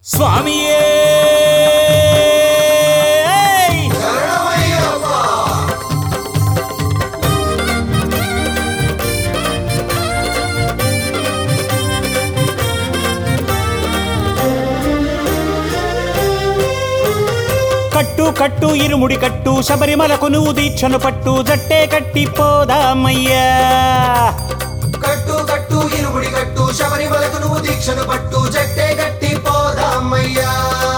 స్వామియే కట్టు కట్టు ఇరుముడి కట్టు శబరిమలకు నువ్వు దీక్షను పట్టు జట్టే కట్టి పోదామయ్యా కట్టు కట్టు ఇరుముడి కట్టు శబరిమలకు నువ్వు దీక్షను పట్టు జట్టే గట్టి పోదామయ్యా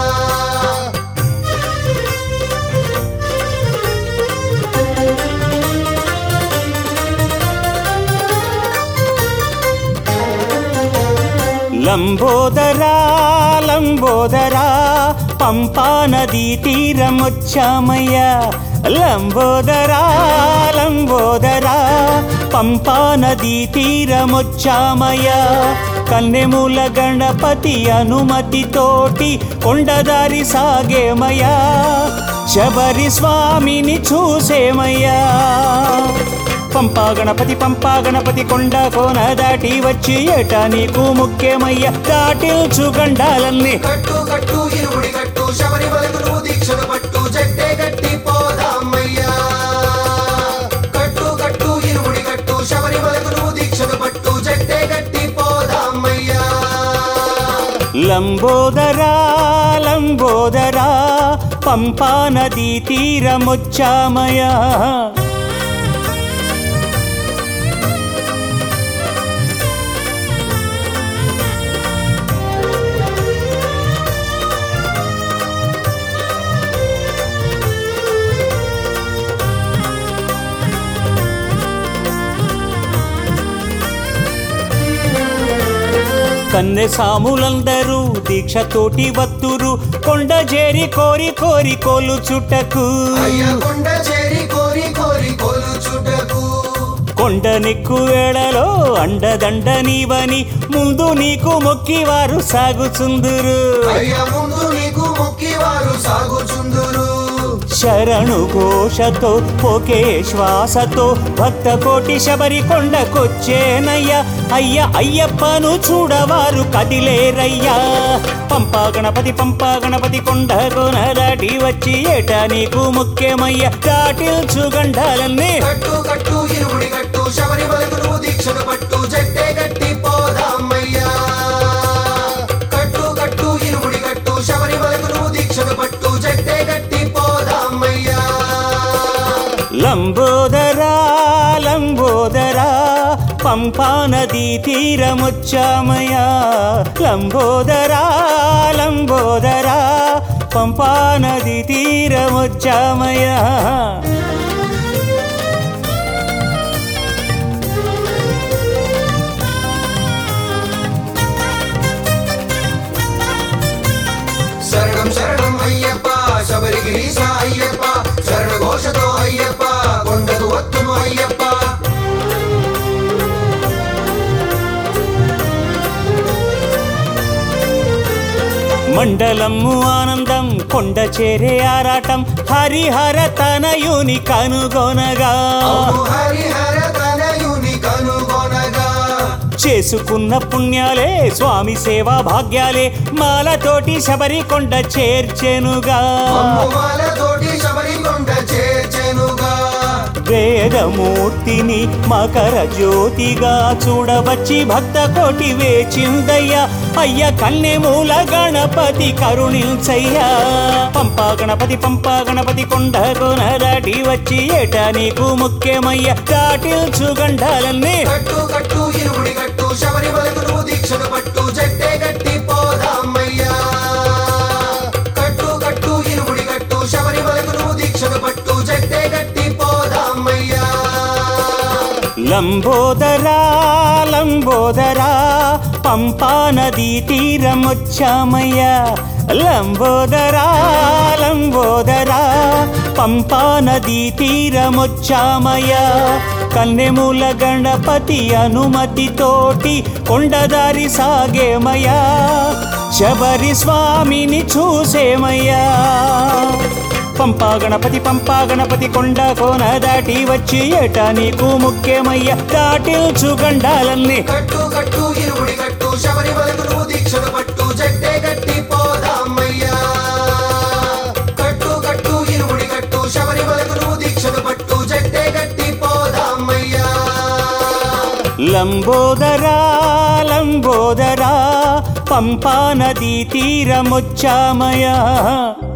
లంబోదరా లంబోదరా పంపా నదీ తీరమొచ్చామయ్యా లంబోదరా లంబోదరా పంపా నదీ తీరమొచ్చామయ్యా కన్నెమూల గణపతి అనుమతితోటి కొండదారి సాగేమయ్యా శబరి స్వామిని చూసేమయ్యా పంపా గణపతి పంపా గణపతి కొండ కోన దాటి వచ్చి ఏటా నీకు ముఖ్యమయ్య దాటిల్చు గండాలన్నీ కట్టు కట్టు ఇరుముడి కట్టు శబరిమలకు నువ్వు దీక్షను పట్టు జట్టే గట్టి పోదామయ్యా కట్టు కట్టు ఇరుముడి కట్టు శబరిమలకు నువ్వు దీక్షను పట్టు జట్టే గట్టి పోదామయ్యా లంబోదరా లంబోదరా పంపా నదీ తీరమొచ్చామయా కన్నె సాములందరూ దీక్షతోటి వత్తురు కొండ చేరి కోరి కోరి కోలు చుట్టకు అయ్యా కొండ చేరి కోరి కోరి కోలు చుటకు కొండ నెక్కు వేళలో అండదండ నీవని ముందు నీకు మొక్కి వారు సాగుచుందురు అయ్యా ముందు నీకు మొక్కి వారు సాగుచుందురు శరణు ఘోషతో ఒకే శ్వాసతో భక్త కోటి శబరి కొండకొచ్చేనయ్యా అయ్య అయ్యప్పను చూడవారు కదిలేరయ్యా పంపా గణపతి పంపా గణపతి కొండ కోన దాటి వచ్చి ఏటా నీకు ముఖ్యమయ్య దాటిల్చు గండాలన్నీ కట్టు కట్టు ఇరుముడి కట్టు శబరిమలకు నువ్వు దీక్షను పట్టు జట్టే గట్టి పోదామయ్యా కట్టు కట్టు ఇరుముడి కట్టు శబరిమలకు నువ్వు దీక్షను పట్టు జట్టే గట్టి పోదామయ్యా లంబోదరా లంబోదరా పంపా నదీ తీరమొచ్చామయా లంబోదరా లంబోదరా పంపా నదీ తీరమొచ్చామయా శరణం శరణం అయ్యప్ప శబరిగిరీశ అయ్యప్ప శరణ ఘోషతో అయ్యప్ప కొండకు వత్తుము అయ్యప్ప మండలము ఆనందం కొండ చేరే ఆరాటం హరిహర తనయుని కనుగొనగా అవును హరిహర తనయుని కనుగొనగా చేసుకున్న పుణ్యాలే స్వామి సేవా భాగ్యాలే మాలతోటి శబరి కొండ చేర్చెనుగా అమ్ముమాలతోటి శబరికొండ చేర్చెనుగా వేదమూర్తిని మకర జ్యోతిగా చూడవచ్చి భక్త కోటి వేచిందయ్యా అయ్య కన్నెమూల గణపతి కరుణించయ్యా పంపా గణపతి పంపా గణపతి కొండ కోన దాటి వచ్చి ఏటా నీకు ముఖ్యమయ్య దాటిల్చు గండాలన్నీ కట్టు కట్టు ఇరుముడి కట్టు శబరిమలకు నువ్వు దీక్షను పట్టు జట్టే గట్టి పోదామయ్యా కట్టు కట్టు ఇరుముడి కట్టు శబరిమలకు నువ్వు దీక్షను పట్టు జట్టే గట్టి పోదామయ్యా లంబోదరా లంబోదరా పంపా నదీ తీరమొచ్చామయ్యా లంబోదరా లంబోదరా పంపా నదీ తీరమొచ్చామయ్యా కన్నెమూల గణపతి అనుమతితోటి కొండదారి సాగేమయ్యా శబరి స్వామిని చూసేమయ్యా పంపా గణపతి పంపా గణపతి కొండ కోన దాటి వచ్చి ఏటా నీకు ముఖ్యమయ్య దాటిల్చు గండాలన్నీ కట్టు కట్టు ఇరుముడి కట్టు శబరిమలకు నువ్వు దీక్షను పట్టు జట్టే గట్టి పోదా లంబోదరా లంబోదరా పంపా నదీ తీరమొచ్చామయా